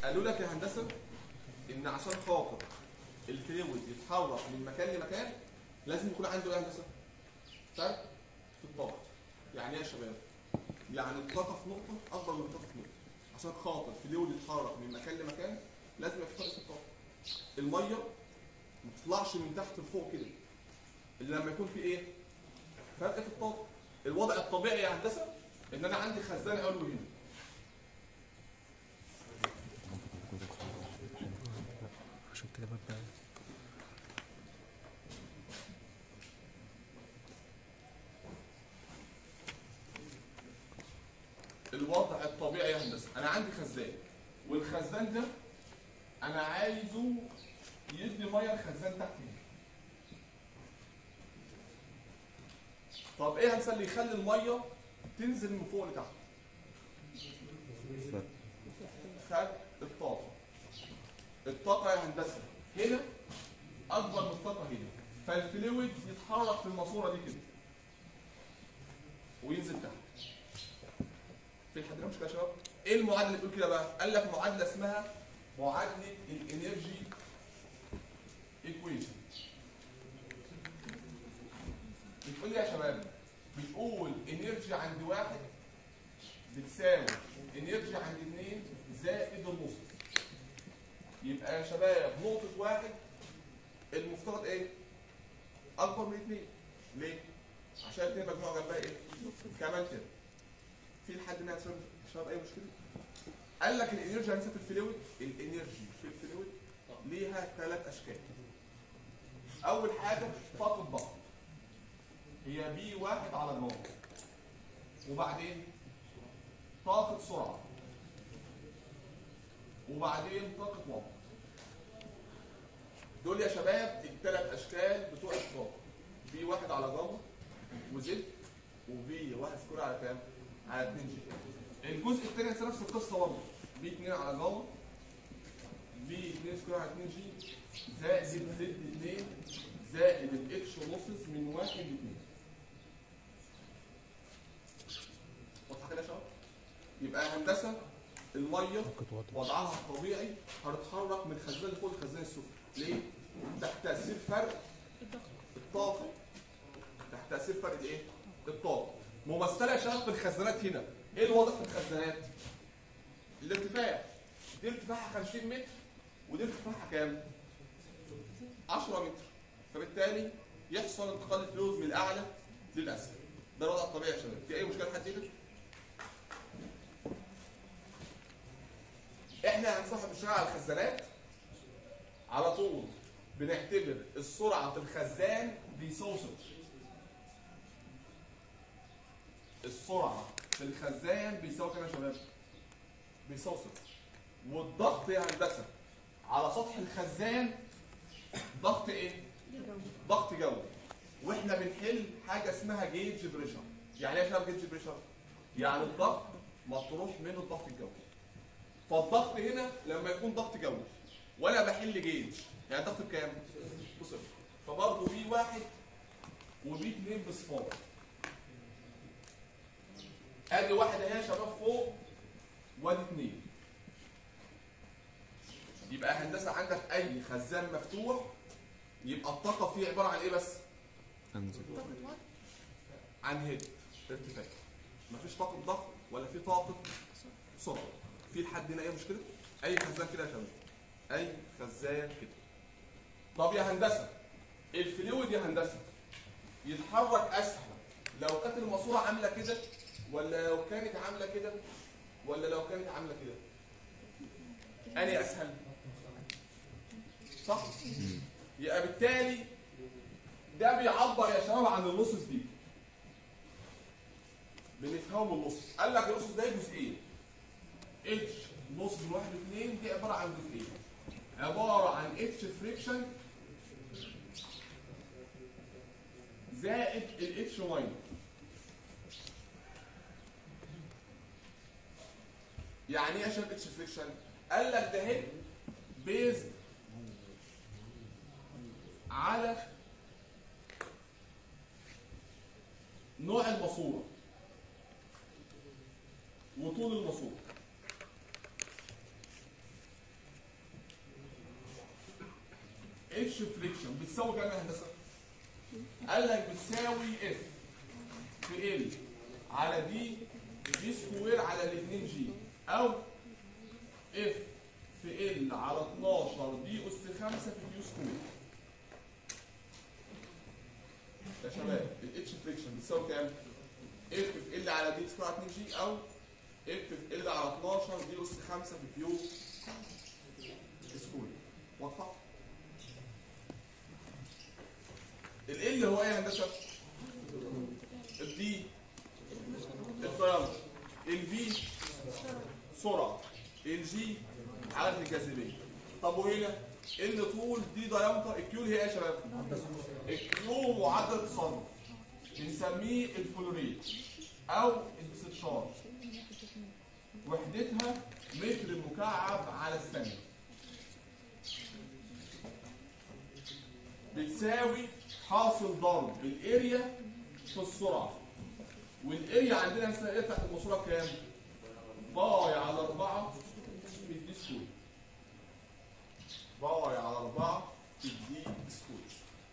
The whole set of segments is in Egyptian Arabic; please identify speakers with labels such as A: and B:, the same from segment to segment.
A: قالوا لك يا هندسه ان عشان خاطر الفلويد يتحرك من مكان لمكان لازم يكون عنده ايه يا هندسه؟ فرق في الطاقه. يعني ايه يا شباب؟ يعني الطاقه في نقطه اكبر من الطاقه في نقطه. عشان خاطر الفلويد يتحرك من مكان لمكان لازم يبقى في فرق في الطاقه. الميه ما تطلعش من تحت لفوق كده الا لما يكون في ايه؟ فرق في الطاقه. الوضع الطبيعي يا هندسه ان انا عندي خزان علوي هنا.
B: عشان كده ببقى
A: الوضع الطبيعي يا هندسه انا عندي خزان والخزان ده انا عايزه يدي ميه الخزان تحت هنا طب ايه هندسه اللي يخلي الميه تنزل من فوق لتحت فرق الطاقه الطاقه يا هندسه هنا اكبر من الطاقه هنا فالفلويد يتحرك في الماسوره دي كده وينزل تحت في حد له مشكله يا شباب؟ ايه المعادله اللي بتقول كده بقى؟ قال لك معادله اسمها معادله الانرجي ايكويشن. بتقول لي يا شباب بتقول انرجي عند واحد بتساوي انرجي عند اثنين زائد النص. يبقى يا شباب نقطة واحد المفترض ايه؟ أكبر من اثنين. ليه؟ عشان الاثنين مجموعة جنبها ايه؟ كمان كده. في لحد ما يحصل شباب اي مشكله قال لك الانرجي هنسى في الفلويد الانرجي في الفلويد ليها ثلاث اشكال اول حاجه طاقه ضغط هي بي واحد على النار وبعدين طاقه سرعه وبعدين طاقه وضع دول يا شباب الثلاث اشكال بتوع الطاقه بي واحد على جاما وزد وبي واحد سكور على كام؟ على 2 جي الجزء الثاني نفس القصه برضه بي 2 على جاما بي 2 سكور على 2 جي زائد زد 2 زائد الاتش لوسز من 1 ل 2 واضحه كده يا شباب؟ يبقى هندسه الميه
B: طاقة وضع
A: وضعها الطبيعي هتتحرك من الخزان لفوق الخزان السفلي ليه؟ تحت تاثير فرق الطاقه تحت تاثير فرق الايه؟ الطاقه ممثله يا شباب في الخزانات هنا ايه الوضع في الخزانات؟ الارتفاع دي ارتفاعها 50 متر ودي ارتفاعها كام؟ 10 متر فبالتالي يحصل انتقال الفلوس من الاعلى للاسفل ده الوضع الطبيعي يا شباب في اي مشكله لحد هنا؟ احنا هنصاحب الشغل على الخزانات على طول بنعتبر السرعه في الخزان دي سوسج السرعه في الخزان بيساوي كام يا شباب؟ بيساوي صفر والضغط يا هندسه على سطح الخزان ضغط ايه؟ ضغط جوي واحنا بنحل حاجه اسمها جيج بريشر يعني ايه يا شباب جيج بريشر؟ يعني الضغط مطروح منه الضغط الجوي فالضغط هنا لما يكون ضغط جوي وانا بحل جيج يعني الضغط بكام؟ بصفر فبرضه بي واحد وبي اتنين بصفار ادي واحد اهي يا شباب فوق وادي اتنين يبقى هندسه عندك اي خزان مفتوح يبقى الطاقه فيه عباره عن ايه بس؟
B: انزل
A: عن هيد ارتفاع مفيش طاقه ضغط ولا في طاقه سرعه في لحد هنا اي مشكله؟ اي خزان كده يا شباب اي خزان كده طب يا هندسه الفلويد يا هندسه يتحرك اسهل لو كانت الماسوره عامله كده ولا لو كانت عامله كده ولا لو كانت عامله كده اني اسهل صح يبقى بالتالي ده بيعبر يا شباب عن اللصص دي بنفهمه اللصص قال لك اللصص ده جزئين اتش نص من واحد واثنين دي عباره عن جزئين عباره عن اتش فريكشن زائد الاتش ماينس يعني ايه يا شباب اتش فريكشن؟ قال لك ده هيد بيزد على نوع الماسوره وطول الماسوره الاتش فريكشن بتساوي كام يا هندسه؟ قال لك بتساوي اف في ال على دي دي سكوير على ال 2 جي او اف في ال على 12 دي اس 5 في دي سكوير يا شباب الاتش فريكشن بتساوي كام؟ اف في ال على دي سكوير على 2 جي او اف في ال على 12 دي اس 5 في كيو سكوير واضحه؟ ال ال هو ايه يا هندسه؟ الدي الدايمتر الفي سرعه الجي عدد الجاذبيه طب وهنا ال طول دي دايمتر الكيو اللي هي ايه يا شباب؟ الكيو معدل تصرف بنسميه الفلوريت او الاستشارج وحدتها متر مكعب على الثانيه بتساوي حاصل ضرب الاريا في السرعه والاريا عندنا اسمها ايه تحت الماسوره كام؟ باي على 4 في الدي سكوير باي على 4 في الدي سكوير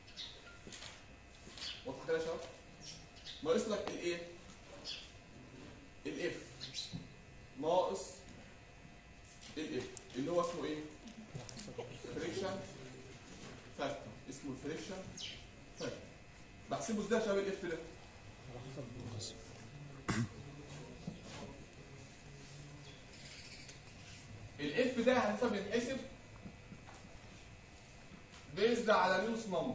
A: واضح كده يا شباب؟ ناقص لك الايه؟ الاف ناقص الاف اللي هو اسمه ايه؟ فريكشن فاكتور اسمه الفريكشن فاكتور بحسبه ازاي يا شباب الاف ده؟ الاف ده هنسب يتحسب بيزد على نيوس نمبر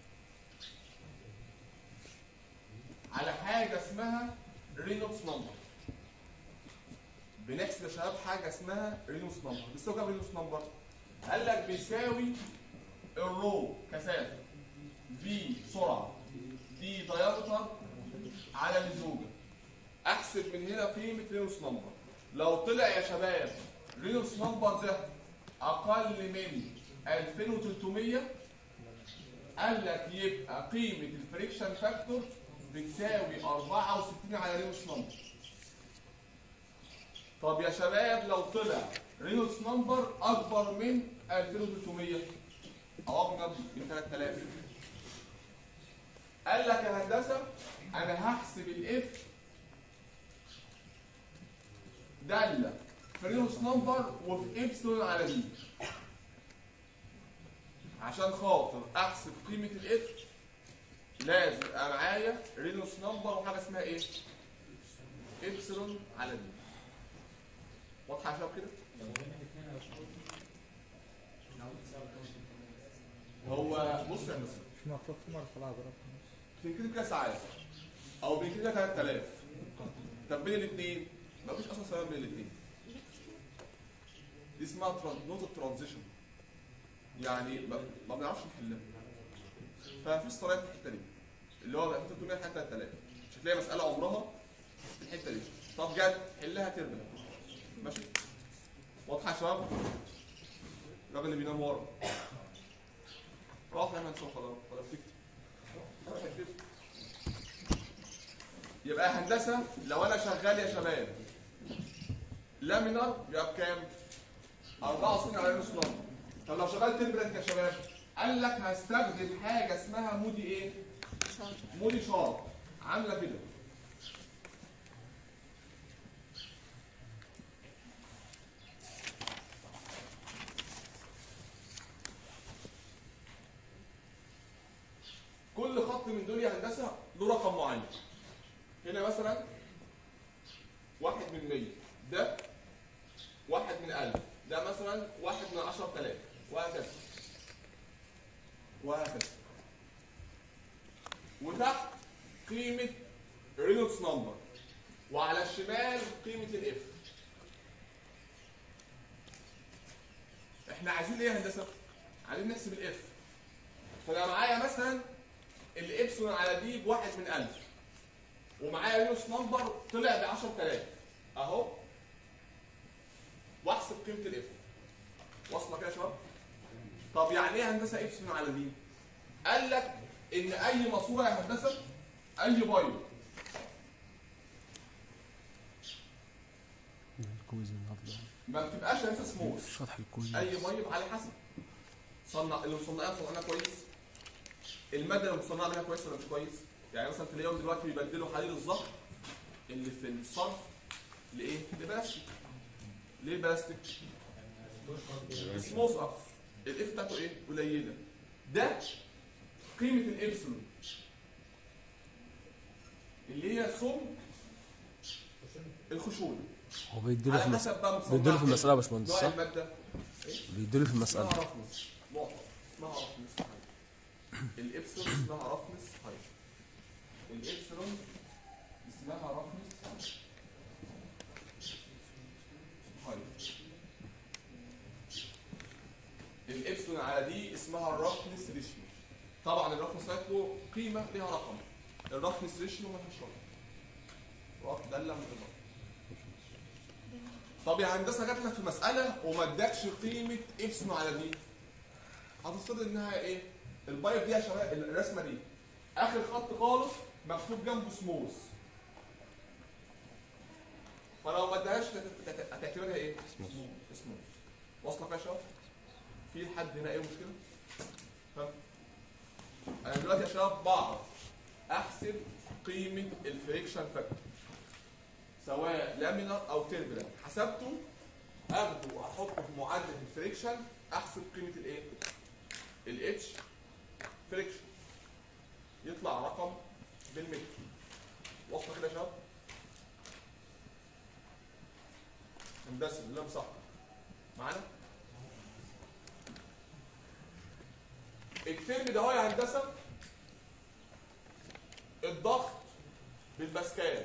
A: على حاجه اسمها رينولدز نمبر بنحسب يا شباب حاجه اسمها رينولدز نمبر بيساوي كام رينولدز نمبر؟ قال لك بيساوي الرو كثافه في سرعه دي دايمتر على الزوجه احسب من هنا قيمه رينولدز نمبر لو طلع يا شباب رينولدز نمبر ده اقل من 2300 قال لك يبقى قيمه الفريكشن فاكتور بتساوي 64 على رينولدز نمبر طب يا شباب لو طلع رينولدز نمبر اكبر من 2300 او اكبر من 3000 قال لك يا هندسه انا هحسب الاف داله في رينولدز نمبر وفي ابسلون على دي عشان خاطر احسب قيمه الاف لازم يبقى معايا رينولدز نمبر وحاجه اسمها ايه؟ ابسلون على دي واضحه يا شباب كده؟ هو بص يا هندسه
C: مش مكتوب في مرحلة ضرب
A: بنكتب كده ساعات او بنكتب كده 3000 طب بين الاثنين مفيش اصلا سبب بين الاثنين دي اسمها تران- نقطه ترانزيشن يعني ما, ما بنعرفش نحلها فمفيش طريقه في الحته دي اللي هو 300 لحد 3000 مش هتلاقي مساله عمرها في الحته دي طب جد حلها تربل ماشي واضحه يا شباب الراجل اللي بينام ورا روح نعمل صوت خلاص ولا افتكر يبقى هندسه لو انا شغال يا شباب لامينار يبقى بكام؟ 64 على نص نمبر طب لو شغال تمبرنت يا شباب قال لك هستخدم حاجه اسمها مودي ايه؟ مودي شارب عامله كده كل خط من دول يا هندسه له رقم معين هنا مثلا واحد من 100 ده واحد من 1000 ده مثلا واحد من 10000 وهكذا وهكذا وتحت قيمة رينولدز نمبر وعلى الشمال قيمة الاف احنا عايزين ايه يا هندسة؟ عايزين نحسب الاف فانا معايا مثلا الابسلون على دي بواحد من 1000 ومعايا رينولدز نمبر طلع ب 10000 اهو واحسب قيمه الاف واصله كده يا شباب طب يعني ايه هندسه ابسلون على دي قال لك ان اي ماسوره يا هندسه اي بايو
B: الكويز النهارده
A: ما بتبقاش هندسه سموث
B: شرح الكويز
A: اي بايب على حسب صنع اللي مصنعها مصنعها كويس الماده اللي مصنعها منها كويس ولا مش كويس يعني مثلا تلاقيهم دلوقتي بيبدلوا حديد الظهر اللي في الصرف لايه لبلاستيك ليه بلاستيك سموث اب الاف بتاعته ايه قليله ده قيمه الابسلون اللي هي سم الخشونه
B: هو بيديله في
A: على
B: المسألة
A: حسب بقى مصنع
B: بيديله في
A: إيه.
B: المسألة يا باشمهندس
A: نوع
B: صح؟
A: الماده
B: بيديله في
A: اسمها
B: المسألة
A: رفنس نقطة اسمها رفنس هاي الإبسلون اسمها رفنس هاي الإبسلون اسمها رفنس هاي الإبسلون على دي اسمها الرفنس ريشيو طبعا الرفنس هاي له قيمة ليها رقم الرفنس ريشيو ملهاش رقم رقم ده اللي من الرقم طب يا هندسه جات لك في مساله وما ادكش قيمه ابسلون على دي هتفترض انها ايه؟ البايب دي يا شباب الرسمه دي اخر خط خالص مكتوب جنبه سموث فلو ما ادهاش هت- هت- هتعتبرها ايه؟
B: سموث.
A: سموث واصله يا شباب؟ في حد هنا ايه مشكله؟ ها؟ انا دلوقتي يا شباب بعرف احسب قيمه الفريكشن فاكتور سواء لامينر او تيربلنت حسبته اخده واحطه في معادله الفريكشن احسب قيمه الايه؟ الاتش فريكشن يطلع رقم بالمتر واصله كده يا شباب؟ هندسه بالله صح معانا؟ الترم ده هو يا هندسه الضغط بالباسكال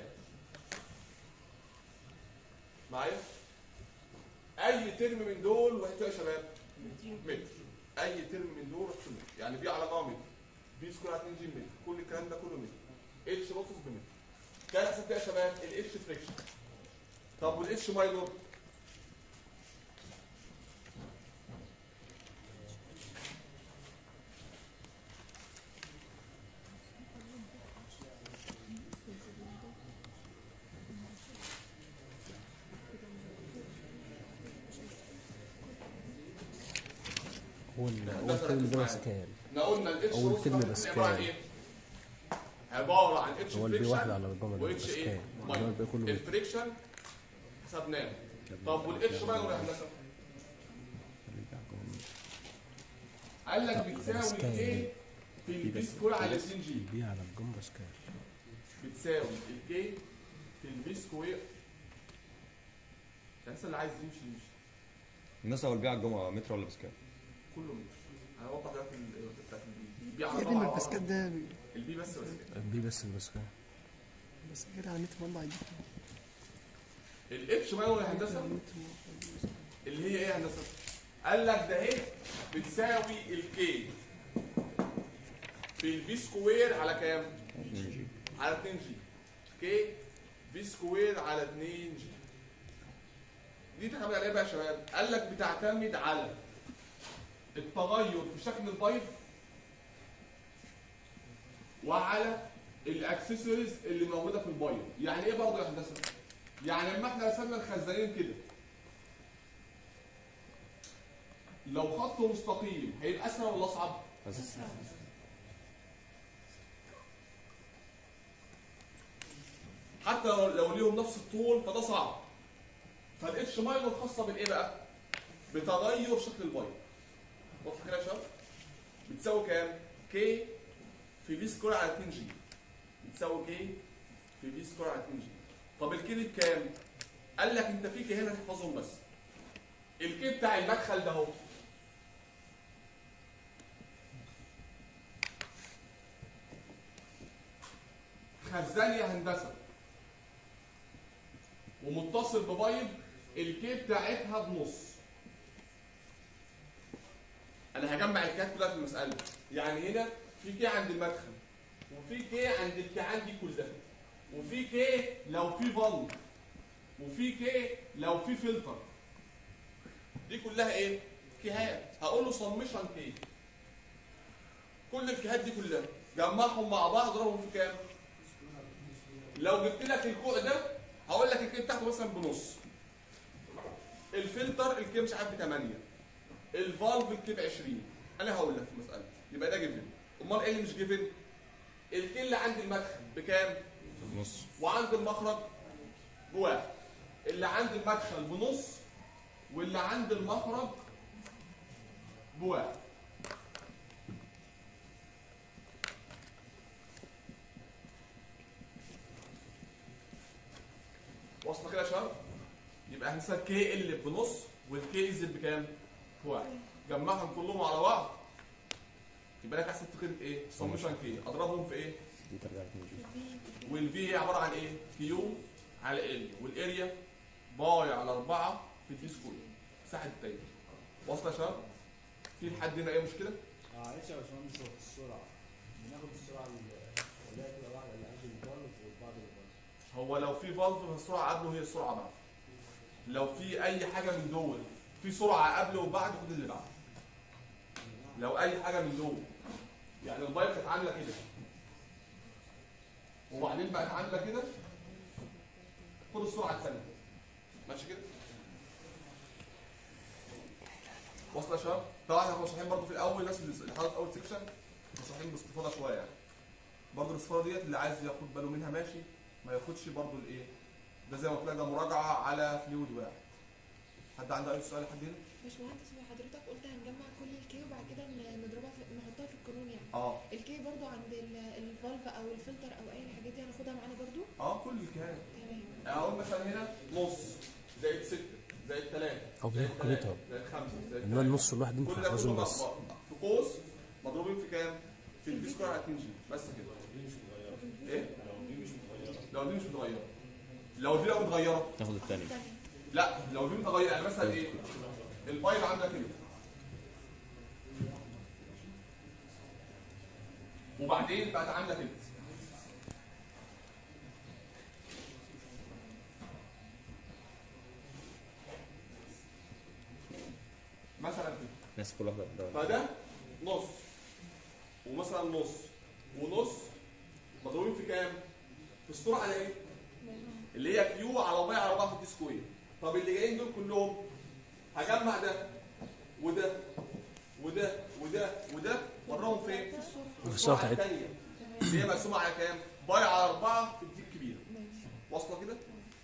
A: معايا اي ترم من دول وحدته يا شباب متر اي ترم من دول وحدته متر يعني بي على جامد بي سكوير على 2 جي متر كل الكلام ده كله متر اتش نص بمتر كان حسبت يا شباب الاتش فريكشن طب والاتش ماينور
B: هو ال- هو الترم ده مسكان
A: احنا قلنا الاتش
B: أول
A: نص
B: ترم
A: ده
B: بس
A: عباره عن
B: كام؟
A: ايه؟ عباره عن اتش
B: هو البي
A: فريكشن
B: واحد على الجمل
A: واتش
B: بس
A: ايه؟
B: كام
A: ماينور.
B: الجمل الباقي كله متر.
A: الفريكشن حسبناه طب والاتش ماينور يا هندسه؟ قال لك بتساوي
B: بس كام؟
A: ايه في البي سكوير على 2 جي
B: البي على الجمل بس كام
A: بتساوي الكي في البي سكوير الناس اللي عايز يمشي يمشي
C: الناس هو البيع على الجمعه متر ولا بسكات؟
A: كله مش انا اوضح دلوقتي ال- بتاعت البي البي على
D: يا
A: طبعا
D: ابني البسكات ده
A: البي بس بس
B: البي بس اللي بس كام
D: بس كده على متر مربع دي
A: الاتش ماينور يا هندسه اللي هي ايه يا هندسه؟ قال لك ده اهي بتساوي الكي في الفي سكوير على كام؟ على 2 جي كي في سكوير على 2 جي دي تعتمد على ايه بقى يا شباب؟ قال لك بتعتمد على التغير في شكل البايب وعلى الاكسسوارز اللي موجوده في البايب يعني ايه برضه يا هندسه؟ يعني لما احنا رسمنا الخزانين كده لو خط مستقيم هيبقى اسهل ولا اصعب؟ حتى لو, لو ليهم نفس الطول فده صعب فالاتش ماينور خاصه بالايه بقى؟ بتغير شكل البايب واضحه كده يا شباب؟ بتساوي كام؟ كي في في سكوير على 2 جي بتساوي كي في في سكوير على 2 جي طب الكي دي بكام؟ قال لك انت في كي هنا تحفظهم بس الكي بتاع المدخل ده اهو خزان يا هندسه ومتصل ببايب الكي بتاعتها بنص انا هجمع الكيات كلها في المساله يعني هنا في كي عند المدخل وفي كي عند الكي عندي كلها وفي كي لو في فالف وفي كي لو في فلتر دي كلها ايه كيهات هقول له سمشن كي كل الكيهات دي كلها جمعهم مع بعض اضربهم في كام لو جبت لك الكوع ده هقول لك الكي بتاعته مثلا بنص الفلتر الكي مش عارف ب 8 الفالف الكي ب 20 انا هقول لك في المساله يبقى ده جيفن امال ايه اللي مش جيفن الكي اللي عند المدخل بكام
C: نص
A: وعند المخرج بواحد اللي عند المدخل بنص واللي عند المخرج بواحد واصله كده يا شباب يبقى هنسال كي ال بنص والكي ازل بكام؟ بواحد جمعهم كلهم على بعض يبقى لك احسب قيمه ايه؟ سمشن كي اضربهم في ايه؟
C: دي ترجع لك
A: والفي هي عباره عن ايه؟ كيو على ال والاريا باي على 4 في الدي سكوير مساحه التاني واصله يا شباب؟ في لحد هنا اي مشكله؟
E: معلش يا باشمهندس هو في السرعة بناخد السرعة اللي هي تبقى واحدة اللي قبل الفالف وبعد الفالف
A: هو لو في فالف السرعه قبله هي السرعه بعده لو في اي حاجه من دول في سرعه قبل وبعد خد اللي بعد لو اي حاجه من دول يعني البايب كانت عامله كده وبعدين بقت عامله كده خد السرعه الثانيه ماشي كده واصله يا شباب طبعا احنا كنا شارحين برضه في الاول الناس اللي حضرت اول سيكشن كنا شارحين باستفاضه شويه يعني برضه الاستفاضه ديت اللي عايز ياخد باله منها ماشي ما ياخدش برضه الايه ده زي ما قلت لك ده مراجعه على فلويد واحد حد عنده اي سؤال لحد هنا؟
F: باشمهندس هو حضرتك قلت هنجمع كل الكي وبعد كده ن- نضربها في نحطها في القانون يعني
A: اه
F: الكي برضو عند ال- الفالف او الفلتر او اي الحاجات دي هناخدها معانا برضو
A: اه كل الكلام
F: تمام
A: اقول مثلا هنا نص زائد 6 زائد 3
B: أو
A: زائد
B: بياخد
A: 3
B: قيمتها.
A: زائد 5 زائد
B: انما
A: 3
B: النص الواحد انت
A: كل ده
B: حافظهم
A: كله
B: بس
A: بقى في قوس مضروبين في كام؟ في البي سكوير على 2 جي بس كده ايه؟ لو دي مش متغيره لو دي لو متغيره
C: تاخد الثاني
F: تمام
A: لا لو دي متغيره يعني مثلا ايه؟ البايب عامله كده وبعدين بقت عامله كده مثلا كده
C: ناس كل واحده ده
A: فده نص ومثلا نص ونص مضروبين في كام؟ في السرعه على ايه؟ اللي هي كيو على باي على بعض دي سكوير طب اللي جايين دول كلهم هجمع ده وده وده وده وده واضربهم فين؟
F: في الصورة
B: في السرعة بتاعتها.
A: الثانيه
F: تمام
A: اللي هي مقسومه على كام؟ باي على 4 في الدي الكبيره
F: ماشي
A: واصله كده؟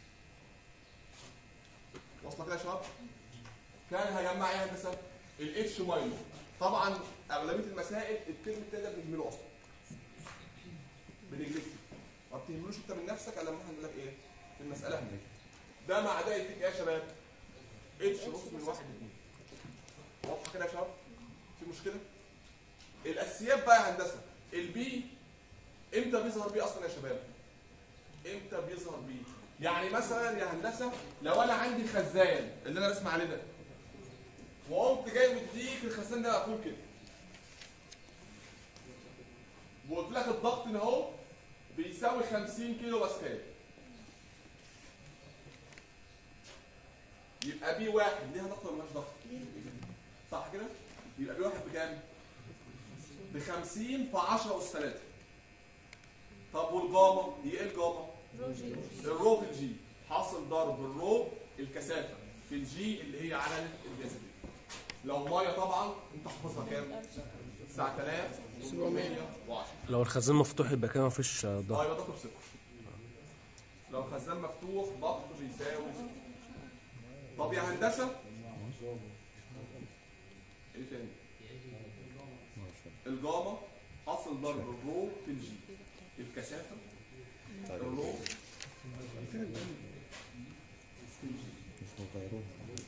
A: واصله كده يا شباب؟ كان هجمع ايه يا هندسه؟ الاتش ماينو طبعا اغلبيه المسائل الترم التاني ده بنهمله اصلا بنجلسه ما بتهملوش انت من نفسك الا لما احنا نقول لك ايه؟ في المساله هناك ده مع ده يديك ايه يا شباب؟ اتش نص من واحد اتنين واضحه كده يا شباب؟ في مشكله؟ الاساسيات بقى يا هندسه البي امتى بيظهر بيه اصلا يا شباب؟ امتى بيظهر بيه؟ يعني مثلا يا هندسه لو انا عندي خزان اللي انا رسم عليه ده وقمت جاي مديك الخزان ده مقفول كده وقلت لك الضغط هنا اهو بيساوي 50 كيلو باسكال يبقى بي واحد ليها ضغط ولا ملهاش ضغط؟ صح كده؟ يبقى بي واحد بكام؟ ب 50 في 10 اس 3 طب والجاما هي ايه الجاما؟
F: روجي
A: الرو في الجي حاصل ضرب الرو الكثافه في الجي اللي هي على الجاذبيه لو ميه طبعا انت حافظها كام 9710
B: لو الخزان مفتوح يبقى كده مفيش آه،
A: اه
B: ضغط
A: يبقى ضغط بصفر لو الخزان مفتوح ضغط بيساوي صفر طب يا هندسه ايه تاني الجاما حاصل ضرب الرو في الجي الكثافه الرو في الجي
C: مش مغيروها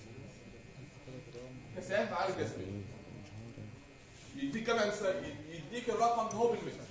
A: كثافه على الجاذبيه يديك كام مثال يديك الرقم ده هو بالمتر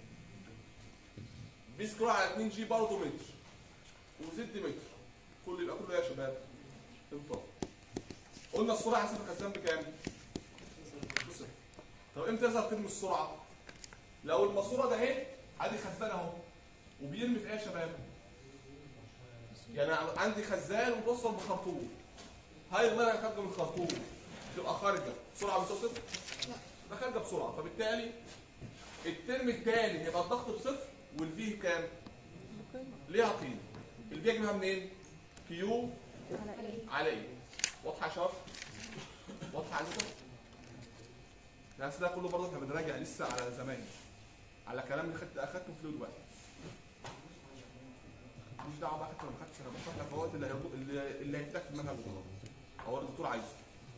A: في سكرول على 2 جي برضه متر وزد متر كل يبقى كله إيه يا شباب انطر قلنا السرعه حسب الخزان بكام؟ بصفر طب امتى يظهر قيمه السرعه؟ لو الماسوره ده اهي ادي خزان اهو وبيرمي في ايه يا شباب؟ يعني عندي خزان وبوصل بخرطوم هاي الميه اللي خارجه من الخرطوم تبقى خارجه بسرعه بتوصل صفر؟
F: لا.
A: ده خارجه بسرعه فبالتالي الترم الثاني هيبقى الضغط بصفر والفي كام؟ ليها قيمه الفي اجيبها منين؟ كيو على ايه؟ واضحه يا شباب؟ واضحه عندكم؟ يعني ده كله برضه احنا بنراجع لسه على زمان على كلام اللي خدت اخدته في فلويد واحد مش دعوه بقى خدت ولا ما خدتش انا بشرح لك اهوت اللي هيرضو- اللي اللي هيفتح في المنهج كله هو الدكتور عايزه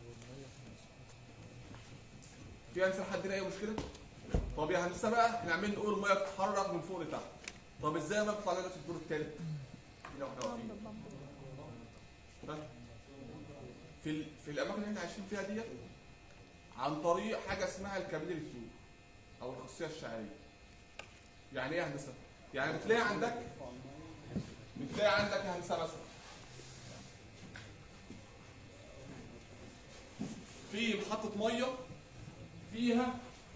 A: في انسان حد هنا اي مشكله؟ طب يا هندسه بقى احنا عمالين نقول الميه بتتحرك من فوق لتحت طب ازاي ما بتطلع لنا في الدور الثالث؟ هنا واحنا واقفين فاهم؟ في ال... في الاماكن اللي احنا عايشين فيها ديت عن طريق حاجه اسمها الكابيلري فلو او الخاصيه الشعريه يعني ايه يا هندسه؟ يعني بتلاقي عندك بتلاقي عندك يا هندسه مثلا في محطه ميه فيها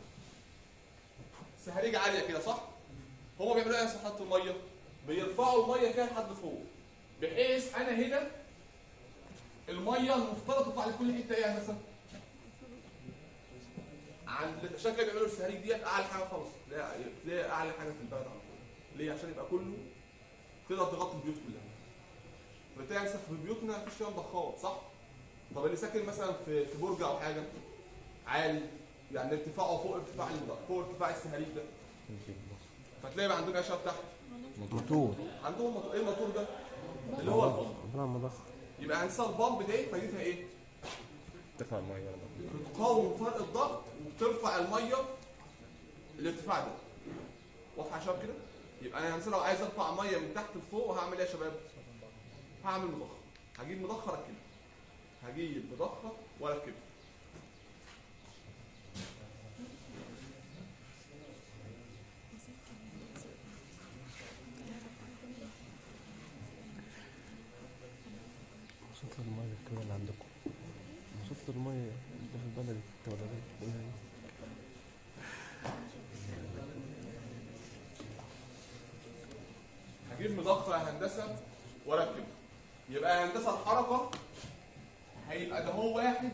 A: سهريج عاليه كده صح؟ هما بيعملوا ايه في محطه الميه؟ بيرفعوا الميه فيها لحد فوق بحيث انا هنا الميه المفترض تطلع لكل حته ايه يا هندسه؟ عند عشان كده بيعملوا السهريج ديت اعلى حاجه خالص تلاقي تلاقي اعلى حاجه في البلد على طول ليه؟ عشان يبقى كله تقدر تغطي البيوت كلها بتلاقي مثلا في بيوتنا مفيش فيها مضخات صح؟ طب اللي ساكن مثلا في في برج او حاجه عالي يعني ارتفاعه فوق ارتفاع المضخ فوق ارتفاع السهريج ده فتلاقي بقى عندهم اشياء تحت
B: موتور
A: عندهم موتور ايه الموتور ده؟ اللي هو البمب
B: ربنا مضخ
A: يبقى هنسى البمب دي فايدتها ايه؟
C: ترفع الميه ولا
A: بتقاوم فرق الضغط وبترفع الميه الارتفاع ده واضحه يا شباب كده؟ يبقى انا مثلا لو عايز ارفع ميه من تحت لفوق هعمل ايه يا شباب؟ هعمل مضخه هجيب مضخه اركبها هجيب مضخه واركبها
B: صوت المية كده اللي عندكم صوت المية اللي في البلد ولا ايه؟
A: هجيب مضخه يا هندسه واركبها يبقى هندسه الحركه هيبقى ده هو واحد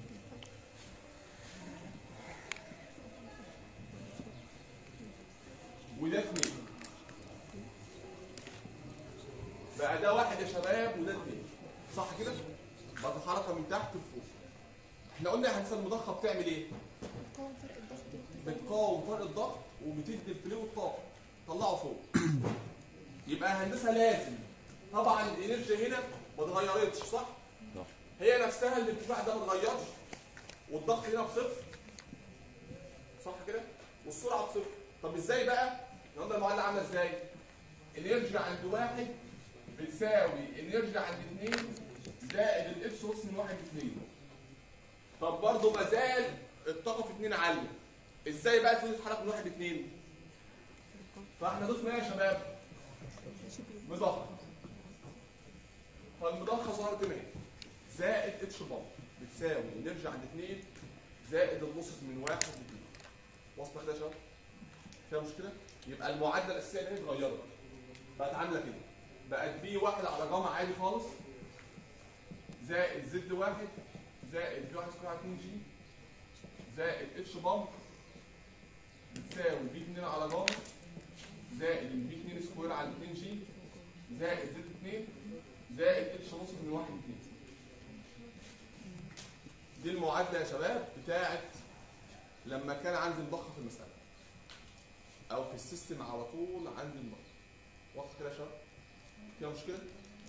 A: وده اثنين بقى ده واحد يا شباب وده اثنين صح كده؟ بقى الحركه من تحت لفوق احنا قلنا يا هندسه المضخه بتعمل ايه؟
F: قوم فرق الضغط والتفاعل.
A: بتقاوم فرق الضغط وبتدي الفلو الطاقه طلعه فوق يبقى هندسه لازم طبعا الانرجي هنا ما اتغيرتش صح؟
C: صح.
A: هي نفسها الارتفاع ده ما اتغيرش والضغط هنا بصفر صح كده؟ والسرعه بصفر طب ازاي بقى؟ النهارده المعادله عامله ازاي؟ الانرجي عند واحد بتساوي الانرجي عند اثنين زائد الاكس اس من واحد لاثنين طب برضه ما زال الطاقه في اثنين عاليه ازاي بقى الفلوس تتحرك من واحد لاثنين؟ فاحنا ضفنا ايه يا شباب؟ مضخه فالمضخه ظهرت هنا اهي. زائد اتش بامب بتساوي نرجع عند اثنين زائد النص من واحد لاثنين واصله كده يا شباب؟ فيها مشكله؟ يبقى المعادله الاساسيه اللي هي اتغيرت بقت عامله كده بقت بي واحد على جاما عادي خالص زائد زد واحد زائد في واحد سكوير على 2 جي زائد اتش بامب بتساوي بي 2 على جاما زائد البي 2 سكوير على 2 جي زائد زد 2 زائد اتش نص من 1 2 دي المعادله يا شباب بتاعت لما كان عندي مضخه في المساله او في السيستم على طول عندي المضخه واضح كده يا شباب فيها مشكله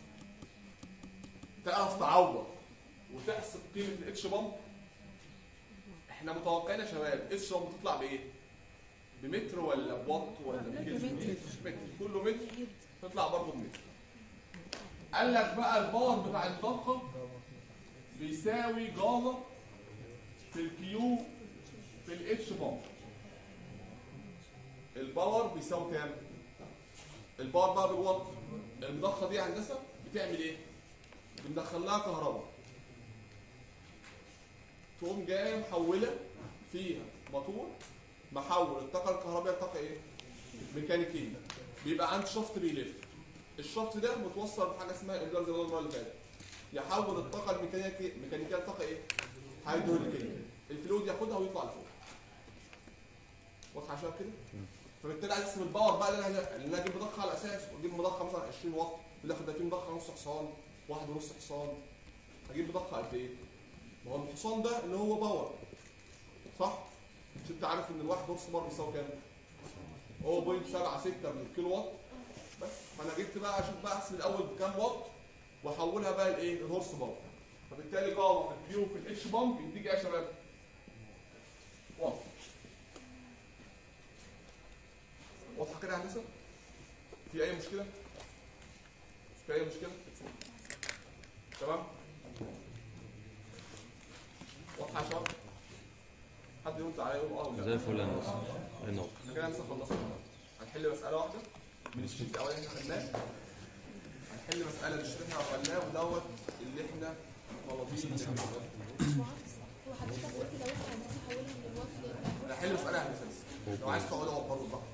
A: تعرف تعوض وتحسب قيمه الاتش بامب احنا متوقعين يا شباب اتش بامب تطلع بايه بمتر ولا بواط ولا بكيلو متر كله متر تطلع برضه بمتر قال لك بقى الباور بتاع الطاقه بيساوي جاما في الكيو في الاتش بامب الباور بيساوي كام الباور بقى بالوات المضخه دي هندسه بتعمل ايه بندخل لها كهرباء تقوم جايه محوله فيها موتور محول الطاقه الكهربائيه لطاقه ايه ميكانيكيه بيبقى عندي شفط بيلف الشفط ده متوصل بحاجه اسمها انجاز زي ما قلنا المره اللي فاتت يحول الطاقه الميكانيكيه الميكانيكيه لطاقه ايه هيدروليكيه الفلويد ياخدها ويطلع لفوق واضحه عشان كده فبالتالي عايز اسم الباور بقى اللي انا اللي انا اجيب مضخه على اساس واجيب مضخه مثلا 20 واط اللي اخد ده فيه مضخه نص حصان واحد ونص حصان هجيب مضخه قد ايه؟ ما هو الحصان ده اللي هو باور صح؟ مش انت عارف ان الواحد هورس باور بيساوي كام؟ 0.76 من الكيلو وات بس فانا جبت بقى اشوف بقى احسب الاول بكام وات واحولها بقى لايه؟ الهورس باور فبالتالي باور في الكيو في الاتش بامب يديك ايه يا شباب؟ وات واضحه كده يا هندسه؟ في اي مشكله؟ في اي مشكله؟ تمام؟ واضحه يا شباب؟ حد يرد عليا يقول اه ولا لا؟
C: زي الفل يا هندسة الله ينور
A: احنا كده لسه خلصنا هنحل مسألة واحدة من الشريط الأولاني اللي خدناه هنحل مسألة من الشريط اللي خدناه ودوت اللي احنا طالبين نعمله.
F: هو حضرتك قلت لو احنا عايزين نحولها من الوقت
A: انا هحل مسألة على الأساس لو عايز تقعد اقعد برضه براحتك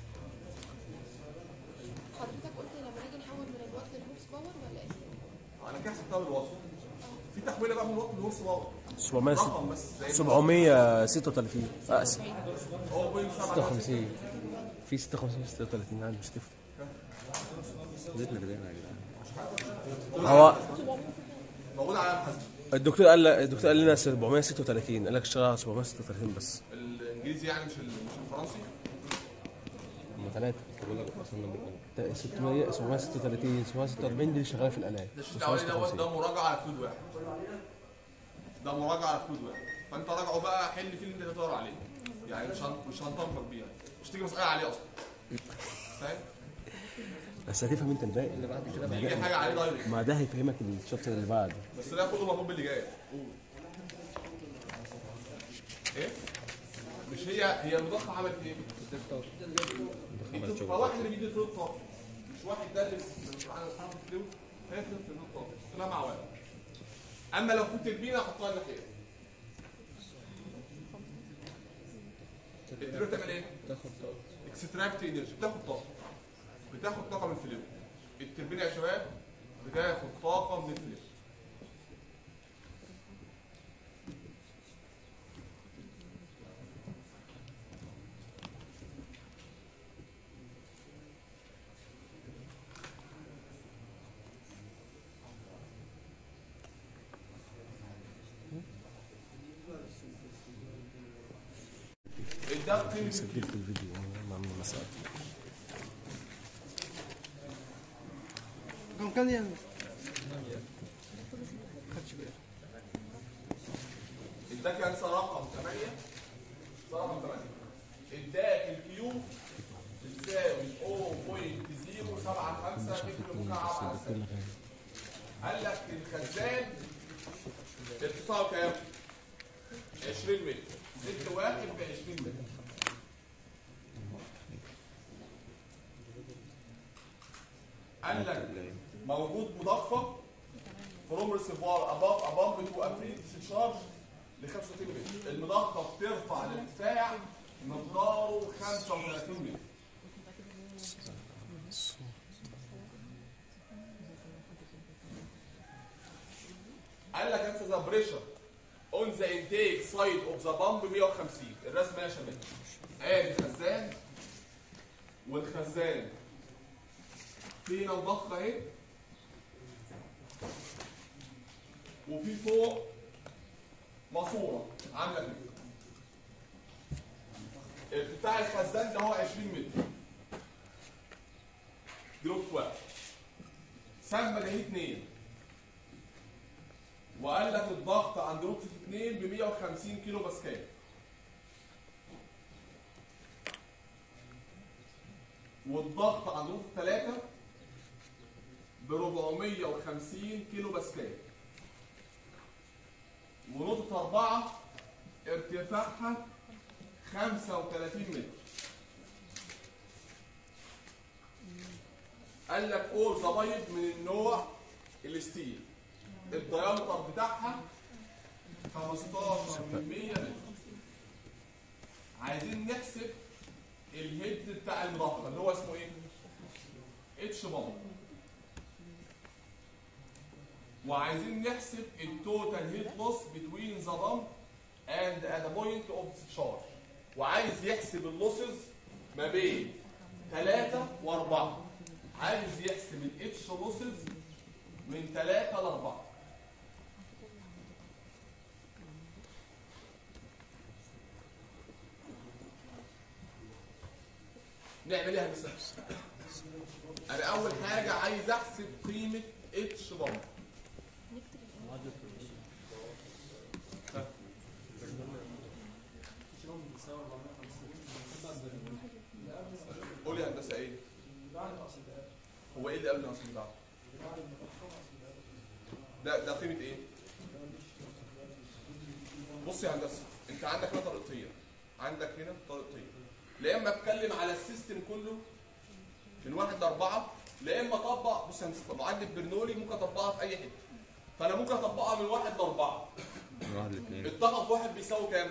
F: حضرتك قلت لما نيجي نحول من الوقت للهورس باور ولا ايه؟
A: انا كده حسبتها بالوصف في تحويلة بقى من الوقت للورس باور
B: 700
A: رقم بس زي
B: 736 اقسم
A: 0.7
B: 56 في 56 36 عادي مش تفرق
C: زيتنا كده يا جدعان
B: هو
A: موجود على الحسب
B: الدكتور قال الدكتور قال لنا 736 قال لك اشتغل على 736 بس
A: الانجليزي يعني مش ال- مش الفرنسي
B: هم ثلاثة
C: بقول لك وصلنا بالقلب
B: 600 736 746 دي اللي شغاله في الالات
A: ده الشيت الاولاني دوت ده مراجعه على كود واحد ده مراجعه على كود واحد فانت راجعه بقى حل فيه اللي انت تدور عليه يعني مش هن- مش هنطبق بيه يعني. مش تيجي مساله عليه اصلا فاهم
B: بس هتفهم انت الباقي اللي بعد كده
A: يجي حاجه عليه دايركت
B: ما ده هيفهمك الشابتر اللي بعده
A: بس ده كله مربوط باللي جاي قول ايه مش هي هي المضخه عملت ايه؟ فواحد اللي بيدي فلوس طاقه مش واحد ده اللي على اصحاب الفلوس هيخلص في فلوس طاقه لا مع واحد اما لو كنت تربينه احطها الناحيه التربينه بتعمل ايه؟
E: تاخد طاقه
A: اكستراكت انرجي بتاخد طاقه بتاخد طاقه من الفلوس التربينه يا شباب بتاخد طاقه من الفلوس الدق قيمه
B: سجلت الفيديو مع من المسائل
D: كم كان يعني خدش بالي
A: اداك انسى رقم 8 رقم 8 اداك الكيو تساوي 0.075 متر مكعب على الثانية قال لك الخزان ارتفاعه كام؟ 20 متر زدت واحد ب 20 متر قال لك موجود مضخه فروم ريسيفوار اباف اباف تو ابريد discharge ل 35 متر المضخه بترفع الارتفاع مقداره 35 متر قال لك انسى ذا بريشر اون ذا انتيك سايد اوف ذا بامب 150 الرسمه يا شباب ادي خزان والخزان فينا الضخه اهي وفي فوق ماسوره عامله كده ارتفاع الخزان ده هو 20 متر دروب واحد سمى ده اتنين وقال لك الضغط عند نقطة اتنين ب 150 كيلو باسكال والضغط عند نقطة ثلاثة ب 450 كيلو باسكال ونقطة أربعة ارتفاعها 35 متر قال لك اول زبايب من النوع الستيل الديامتر بتاعها 15 من 100 متر عايزين نحسب الهيد بتاع المضخه اللي هو اسمه ايه؟ اتش بامب وعايزين نحسب التوتال هيت لوس بتوين ذا بامب اند ات بوينت اوف discharge وعايز يحسب اللوسز ما بين 3 و4 عايز يحسب الاتش لوسز من 3 ل 4 نعمل ايه يا هندسه؟ انا اول حاجه عايز احسب قيمه اتش بامب قول يا هندسه ايه؟ هو ايه اللي قبل الاصل بتاعه؟ ده ده قيمه ايه؟ بص يا هندسه انت عندك هنا طريقتين عندك هنا طريقتين لا اما اتكلم على السيستم كله من واحد لاربعه لا اما اطبق بص يا هندسه معادله برنولي ممكن اطبقها في اي حته فانا ممكن اطبقها من واحد لاربعه
C: من واحد لاثنين
A: الضغط واحد بيساوي كام؟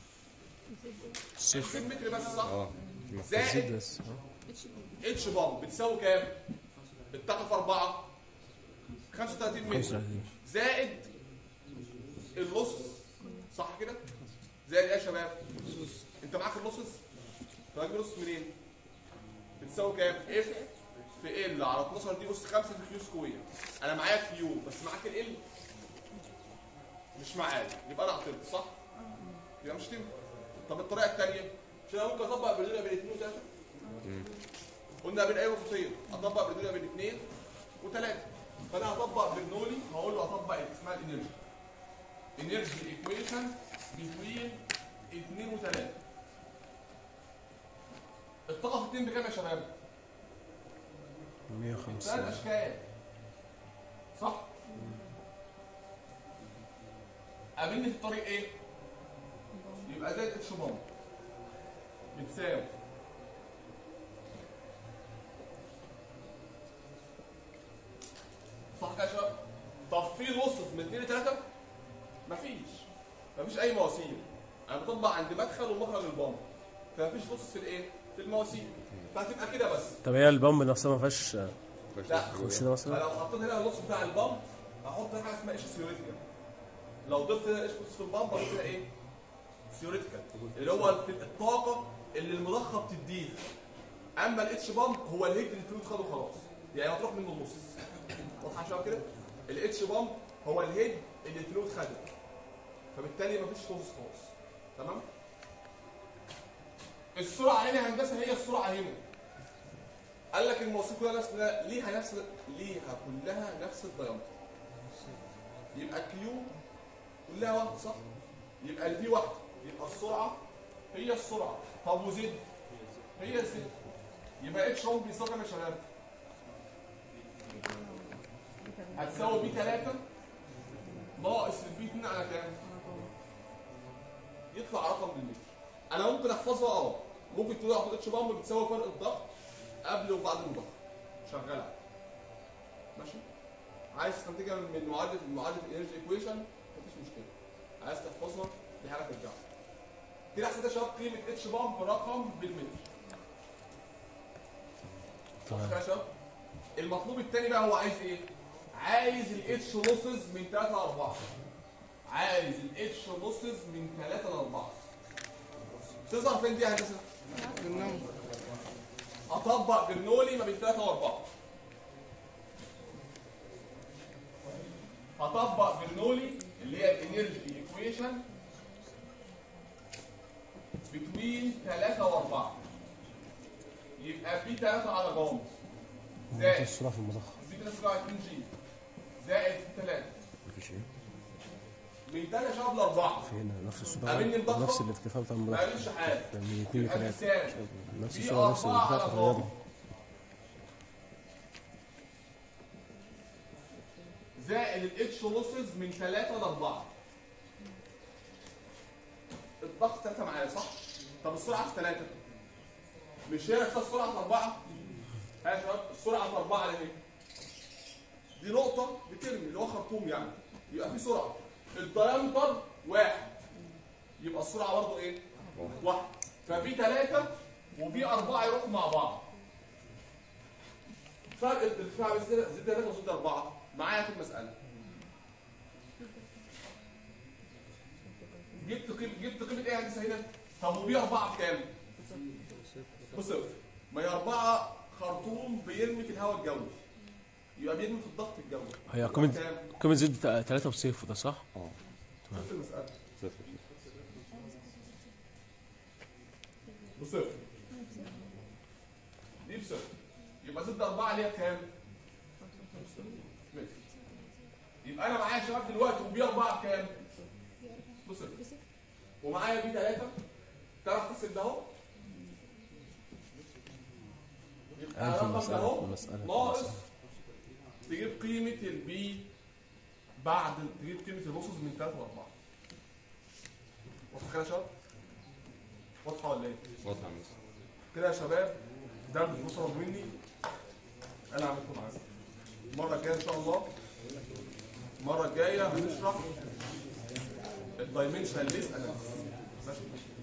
B: صفر
A: 20 متر بس صح؟
C: اه
B: زيد
A: زائد
B: بس اه
A: اتش بامب بتساوي كام؟ الطاقه في اربعه 35 متر
B: 35
A: زائد اللص صح كده؟ زائد ايه يا شباب؟ انت معاك اللصص؟ طب اجيب اللصص منين؟ بتساوي كام؟ اف في ال على 12 دي اس 5 في كيو سكوير انا معايا كيو بس معاك ال مش معايا يبقى انا عطلت صح؟ يبقى مش تنفع طب الطريقه الثانيه عشان انا ممكن اطبق برنامج بين 2 و3 قلنا بين اي خصوصيه اطبق برنولي بين اثنين وثلاثه فانا هطبق برنولي هقول له هطبق اسمها الانرجي انرجي ايكويشن بين اثنين وثلاثه الطاقه في اثنين بكام يا شباب؟ ثلاث
B: 150
A: اشكال صح؟ قابلني في الطريق ايه؟ يبقى زائد اتش بامب بتساوي صح كده يا شباب؟ طب في لصص من 2 ل 3 مفيش مفيش اي مواسير انا بطبق عند مدخل ومخرج البامب فمفيش لصص في الايه؟ في المواسير فهتبقى كده بس
B: طب هي البامب نفسها ما فيهاش
A: لا
B: خش ده مثلا
A: فلو حطيت هنا النص بتاع البامب هحط هنا حاجه اسمها ايش ثيوريتيكال لو ضفت هنا ايش في البامب هضيف هنا ايه؟ ثيوريتيكال اللي هو في الطاقه اللي المضخه بتديها اما الاتش بامب هو الهيد اللي الفلويد خده خلاص يعني هتروح منه النص واضحه يا شباب كده؟ الاتش بامب هو الهيد اللي الفلويد خده فبالتالي مفيش نص خالص تمام؟ السرعه هنا يا هندسه هي السرعه هنا قال لك المواسير كلها نفس ليها نفس ليها كلها نفس الديامتر يبقى كيو كلها واحده صح يبقى الفي واحده يبقى السرعه هي السرعه طب وزد هي زد يبقى اتش 1 بيساوي كام يا شباب هتساوي بي 3 ناقص البي 2 على كام يطلع رقم بالمتر انا ممكن احفظها اه ممكن تقول احط اتش بامب بتساوي فرق الضغط قبل وبعد المضخ شغاله ماشي عايز تستنتجها من معادله معادله الانرجي ايكويشن مفيش مشكله عايز تحفظها دي حاجه ترجع كده احسن يا شباب قيمه اتش بامب رقم بالمتر صح
B: تمام.
A: كده يا شباب المطلوب الثاني بقى هو عايز ايه عايز الاتش لوسز من 3 ل 4 عايز الاتش لوسز من 3 ل 4 تظهر فين دي يا هندسه اطبق برنولي ما بين 3 و4 هطبق برنولي اللي هي الانرجي ايكويشن بتوين 3 و4 يبقى في 3 على جامز زائد
B: السرعه في المضخه
A: دي كده 27 جي زائد 3
C: مفيش ايه
A: من 3 شباب ل 4
B: في هنا نفس السرعه
A: قابلني الضغط؟
B: نفس الارتفاع بتاع
A: ما
B: المضخه
A: قالوش حاجه
B: من 2 ل
A: يبقى
B: 3
A: بتساوي
B: نفس
A: في
B: السرعه نفس
A: 4
B: الارتفاع
A: على
B: في
A: جامز
B: الرياضه
A: زائد الاتش لوسز من 3 ل 4 الضغط 3 معايا صح؟ طب السرعه في 3 مش هي نفسها السرعه في 4 ها يا شباب السرعه في 4 على ايه؟ دي نقطه بترمي اللي هو خرطوم يعني يبقى في سرعه الدايمتر واحد يبقى السرعه برضه ايه؟ واحد فبي 3 وبي 4 يروحوا مع بعض فرق الارتفاع بين زد 3 وزد 4 معايا في المسألة جبت قيمة جبت قيمة ايه يا هندسة هنا؟ طب وبي 4 بكام؟ بصفر ما هي 4 خرطوم بيرمي في الهواء الجوي يبقى بيرمي في الضغط الجوي
B: هي قيمه
A: كام؟
B: قيمه زد 3 بصفر ده صح؟
C: اه
A: نفس المسألة
C: صفر
A: بصفر دي بصفر يبقى زد 4 ليها كام؟ متر يبقى انا معايا يا شباب دلوقتي وبي 4 بكام؟ بصفر
F: بصفر
A: ومعايا بي 3 تعرف تحسب ده اهو يبقى
B: ألف
A: الرقم ده
B: مسألة
A: اهو
B: في المسألة في
A: ناقص
B: المسألة.
A: تجيب قيمة البي بعد تجيب قيمة الرصص من 3 و 4 واضحة كده يا شباب؟ واضحة ولا ايه؟
C: واضحة يا مستر
A: كده يا شباب ده مش مطلب مني انا عملته معاكم المرة الجاية ان شاء الله المرة الجاية هنشرح الدايمنشنال ليس اناليسيس ماشي